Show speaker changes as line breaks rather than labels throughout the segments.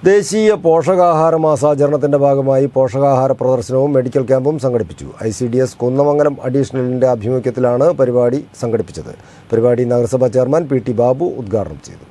ദേശീയ പോഷകാഹാര മാസാചരണത്തിന്റെ ഭാഗമായി പോഷകാഹാര പ്രദർശനവും മെഡിക്കൽ ക്യാമ്പും സംഘടിപ്പിച്ചു I C D S Kunnamangalam അഡീഷണലിന്റെ ആഭിമുഖ്യത്തിലാണ് പരിപാടി സംഘടിപ്പിച്ചത് പരിപാടി നഗരസഭാ ചെയർമാൻ പി ടി ബാബു ഉദ്ഘാടനം ചെയ്തു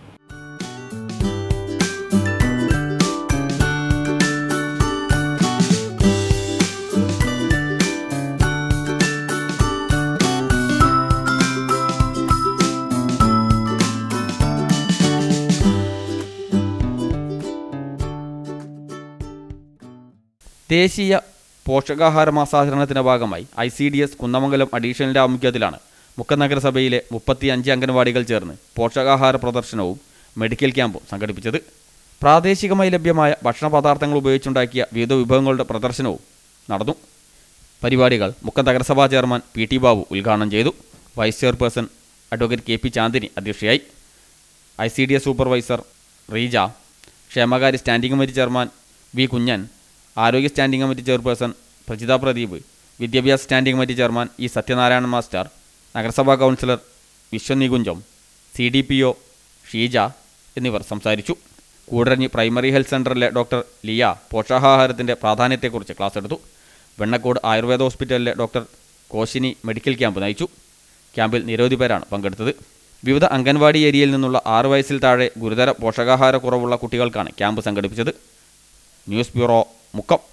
ദേശീയ പോഷകാഹാര മാസാചരണത്തിന്റെ ഭാഗമായി I C D S Kunnamangalam അഡീഷണലിന്റെ ആഭിമുഖ്യത്തിലാണ് മുക്ക നഗരസഭയിലെ മുപ്പത്തി അഞ്ച് അംഗൻവാടികൾ ചേർന്ന് പോഷകാഹാര പ്രദർശനവും മെഡിക്കൽ ക്യാമ്പും സംഘടിപ്പിച്ചത് പ്രാദേശികമായി ലഭ്യമായ ഭക്ഷണ പദാർത്ഥങ്ങൾ ഉപയോഗിച്ചുണ്ടാക്കിയ വിവിധ വിഭവങ്ങളുടെ പ്രദർശനവും നടന്നു പരിപാടികൾ മുക്ക നഗരസഭാ ചെയർമാൻ പി ടി ബാബു ഉദ്ഘാടനം ചെയ്തു vice chairperson advocate K P Chandini അധ്യക്ഷയായി I C D S supervisor Reeja ക്ഷേമകാര്യ standing committee chairman V Kunjan ആരോഗ്യ standing committee chairperson Prajitha Pradeep വിദ്യാഭ്യാസ standing committee chairman E Sathyanarayanan master നഗരസഭാ councillor Vishwanikunjam C D P O Sheeja എന്നിവർ സംസാരിച്ചു കൂടരഞ്ഞി പ്രൈമറി ഹെൽത്ത് സെൻ്ററിലെ ഡോക്ടർ ലിയ പോഷകാഹാരത്തിൻ്റെ പ്രാധാന്യത്തെക്കുറിച്ച് ക്ലാസ് എടുത്തു വെണ്ണക്കോട് ആയുർവേദ ഹോസ്പിറ്റലിലെ ഡോക്ടർ കോശിനി മെഡിക്കൽ ക്യാമ്പ് നയിച്ചു ക്യാമ്പിൽ നിരവധി പേരാണ് പങ്കെടുത്തത് വിവിധ അംഗൻവാടി ഏരിയയിൽ നിന്നുള്ള ആറ് വയസ്സിൽ താഴെ ഗുരുതര പോഷകാഹാര കുറവുള്ള കുട്ടികൾക്കാണ് ക്യാമ്പ് സംഘടിപ്പിച്ചത് ന്യൂസ് ബ്യൂറോ മുക്കം